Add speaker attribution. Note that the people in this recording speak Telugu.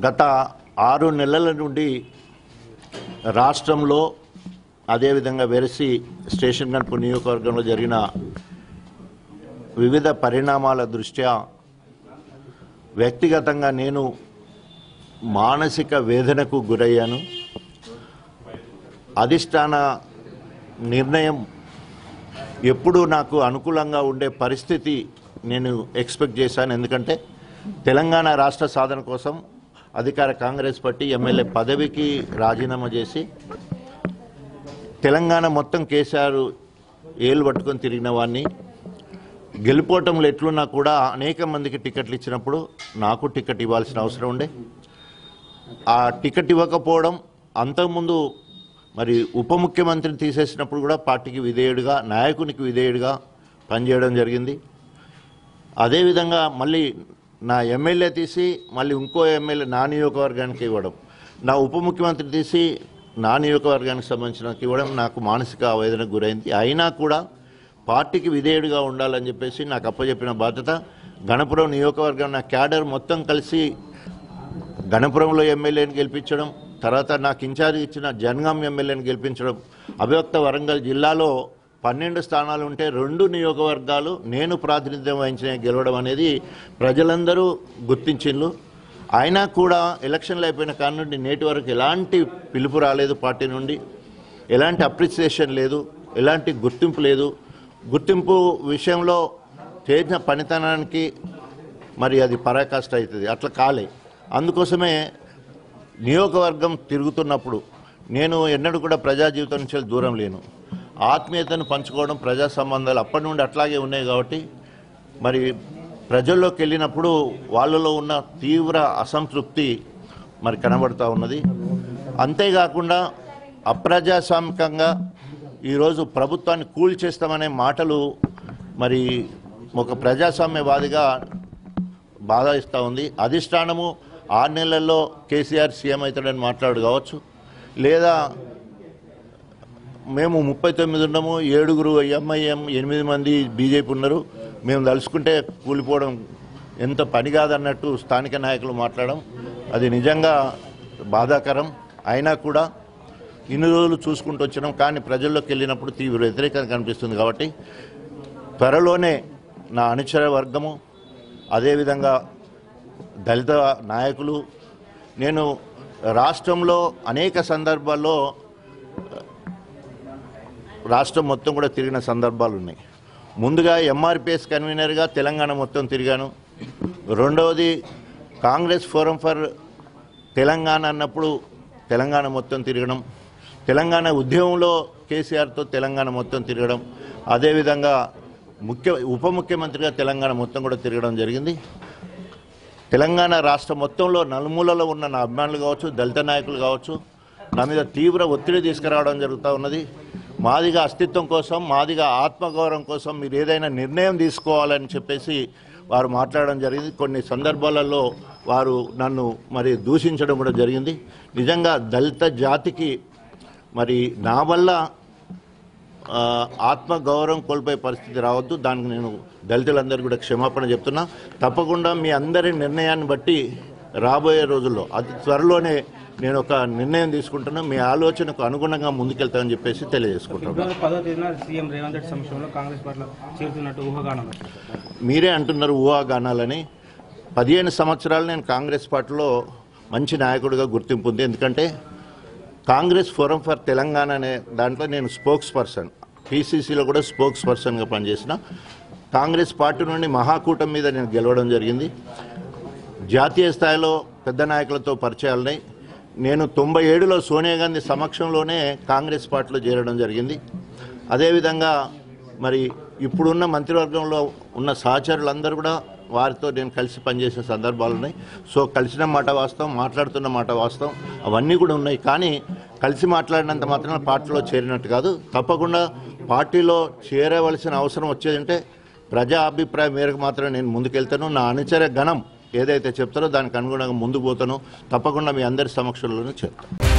Speaker 1: గత ఆరు నెలల నుండి రాష్ట్రంలో అదేవిధంగా వెరసి స్టేషన్ గన్పూర్ నియోజకవర్గంలో జరిగిన వివిధ పరిణామాల దృష్ట్యా వ్యక్తిగతంగా నేను మానసిక వేదనకు గురయ్యాను అధిష్టాన నిర్ణయం ఎప్పుడూ నాకు అనుకూలంగా ఉండే పరిస్థితి నేను ఎక్స్పెక్ట్ చేశాను ఎందుకంటే తెలంగాణ రాష్ట్ర సాధన కోసం అధికార కాంగ్రెస్ పార్టీ ఎమ్మెల్యే పదవికి రాజీనామా చేసి తెలంగాణ మొత్తం కేసీఆర్ ఏళ్ళు పట్టుకొని తిరిగిన వాడిని గెలుపోవటంలో ఎట్లున్నా కూడా అనేక మందికి టికెట్లు ఇచ్చినప్పుడు నాకు టికెట్ ఇవ్వాల్సిన అవసరం ఉండే ఆ టికెట్ ఇవ్వకపోవడం అంతకుముందు మరి ఉప ముఖ్యమంత్రిని తీసేసినప్పుడు కూడా పార్టీకి విధేయుడిగా నాయకునికి విధేయుడిగా పనిచేయడం జరిగింది అదేవిధంగా మళ్ళీ నా ఎమ్మెల్యే తీసి మళ్ళీ ఇంకో ఎమ్మెల్యే నా నియోజకవర్గానికి ఇవ్వడం నా ఉప ముఖ్యమంత్రి తీసి నా నియోజకవర్గానికి సంబంధించిన ఇవ్వడం నాకు మానసిక ఆవేదనకు గురైంది అయినా కూడా పార్టీకి విధేయుడిగా ఉండాలని చెప్పేసి నాకు అప్పచెప్పిన బాధ్యత గణపురం నియోజకవర్గం నా క్యాడర్ మొత్తం కలిసి గణపురంలో ఎమ్మెల్యేని గెలిపించడం తర్వాత నాకు ఇన్ఛార్జ్ ఇచ్చిన జనగాం ఎమ్మెల్యేని గెలిపించడం అభివక్త వరంగల్ జిల్లాలో పన్నెండు స్థానాలు ఉంటే రెండు నియోజకవర్గాలు నేను ప్రాతినిధ్యం వహించిన గెలవడం అనేది ప్రజలందరూ గుర్తించిండ్రు అయినా కూడా ఎలక్షన్లు అయిపోయిన కాడ నుండి నేటి వరకు ఎలాంటి పిలుపు రాలేదు పార్టీ నుండి ఎలాంటి అప్రిసియేషన్ లేదు ఎలాంటి గుర్తింపు లేదు గుర్తింపు విషయంలో చేసిన పనితనానికి మరి అది పరాకాష్ట అవుతుంది అట్లా కాలే అందుకోసమే నియోజకవర్గం తిరుగుతున్నప్పుడు నేను ఎన్నడూ కూడా ప్రజా జీవితం నుంచి దూరం లేను ఆత్మీయతను పంచుకోవడం ప్రజా సంబంధాలు అప్పటి నుండి అట్లాగే ఉన్నాయి కాబట్టి మరి ప్రజల్లోకి వెళ్ళినప్పుడు వాళ్ళలో ఉన్న తీవ్ర అసంతృప్తి మరి కనబడుతూ ఉన్నది అంతేకాకుండా అప్రజాస్వామికంగా ఈరోజు ప్రభుత్వాన్ని కూల్చేస్తామనే మాటలు మరి ఒక ప్రజాస్వామ్యవాదిగా బాధ ఇస్తూ ఉంది అధిష్టానము ఆరు నెలల్లో కేసీఆర్ సీఎం అవుతాడని మాట్లాడు కావచ్చు లేదా మేము ముప్పై తొమ్మిది ఉన్నాము ఏడుగురు ఎంఐఎం ఎనిమిది మంది బీజేపీ ఉన్నారు మేము తలుచుకుంటే కూలిపోవడం ఎంత పని కాదన్నట్టు స్థానిక నాయకులు మాట్లాడడం అది నిజంగా బాధాకరం అయినా కూడా ఇన్ని రోజులు చూసుకుంటూ వచ్చినాం కానీ ప్రజల్లోకి వెళ్ళినప్పుడు తీవ్ర వ్యతిరేకత కనిపిస్తుంది కాబట్టి త్వరలోనే నా అనుచర వర్గము అదేవిధంగా దళిత నాయకులు నేను రాష్ట్రంలో అనేక సందర్భాల్లో రాష్ట్రం మొత్తం కూడా తిరిగిన సందర్భాలు ఉన్నాయి ముందుగా ఎంఆర్పిఎస్ కన్వీనర్గా తెలంగాణ మొత్తం తిరిగాను రెండవది కాంగ్రెస్ ఫోరం ఫర్ తెలంగాణ అన్నప్పుడు తెలంగాణ మొత్తం తిరగడం తెలంగాణ ఉద్యమంలో కేసీఆర్తో తెలంగాణ మొత్తం తిరగడం అదేవిధంగా ముఖ్య ఉప ముఖ్యమంత్రిగా తెలంగాణ మొత్తం కూడా తిరగడం జరిగింది తెలంగాణ రాష్ట్రం మొత్తంలో నలుమూలలో ఉన్న నా అభిమానులు కావచ్చు దళిత నాయకులు కావచ్చు నా మీద తీవ్ర ఒత్తిడి తీసుకురావడం జరుగుతూ ఉన్నది మాదిగా అస్తిత్వం కోసం మాదిగా ఆత్మగౌరవం కోసం మీరు ఏదైనా నిర్ణయం తీసుకోవాలని చెప్పేసి వారు మాట్లాడడం జరిగింది కొన్ని సందర్భాలలో వారు నన్ను మరి దూషించడం కూడా జరిగింది నిజంగా దళిత జాతికి మరి నా వల్ల ఆ, ఆత్మగౌరవం కోల్పోయే పరిస్థితి రావద్దు దానికి నేను దళితులందరూ కూడా క్షమాపణ చెప్తున్నా తప్పకుండా మీ అందరి నిర్ణయాన్ని బట్టి రాబోయే రోజుల్లో అతి త్వరలోనే నేను ఒక నిర్ణయం తీసుకుంటున్నా మీ ఆలోచనకు అనుగుణంగా ముందుకెళ్తామని చెప్పేసి తెలియజేసుకుంటాను
Speaker 2: ఫిబ్రవరి పదో తేదీన సీఎం రేవంత్ రెడ్డి సమక్షంలో కాంగ్రెస్ పార్టీలో చేరుతున్నట్టు ఊహాగానం వచ్చింది.
Speaker 1: మీరే అంటున్నారు ఊహాగానాలని పదిహేను సంవత్సరాలు నేను కాంగ్రెస్ పార్టీలో మంచి నాయకుడిగా గుర్తింపు ఉంది ఎందుకంటే కాంగ్రెస్ ఫోరం ఫర్ తెలంగాణ అనే దాంట్లో నేను స్పోక్స్ పర్సన్ పీసీసీలో కూడా స్పోక్స్ పర్సన్గా పనిచేసిన కాంగ్రెస్ పార్టీ నుండి మహాకూటమి మీద నేను గెలవడం జరిగింది జాతీయ స్థాయిలో పెద్ద నాయకులతో పరిచయాలున్నాయి నేను తొంభై ఏడులో సోనియా గాంధీ సమక్షంలోనే కాంగ్రెస్ పార్టీలో చేరడం జరిగింది అదేవిధంగా మరి ఇప్పుడున్న మంత్రివర్గంలో ఉన్న సహచరులందరూ కూడా వారితో నేను కలిసి పనిచేసే సందర్భాలు ఉన్నాయి సో కలిసిన మాట వాస్తవం మాట్లాడుతున్న మాట వాస్తవం అవన్నీ కూడా ఉన్నాయి కానీ కలిసి మాట్లాడినంత మాత్రాన పార్టీలో చేరినట్టు కాదు తప్పకుండా పార్టీలో చేరవలసిన అవసరం వచ్చేదంటే ప్రజా అభిప్రాయం మేరకు మాత్రమే నేను ముందుకెళ్తాను నా అనుచర గణం ఏదైతే చెప్తారో దానికి అనుగుణంగా ముందుకు పోతాను తప్పకుండా మీ అందరి సమక్షంలోనూ చేస్తాను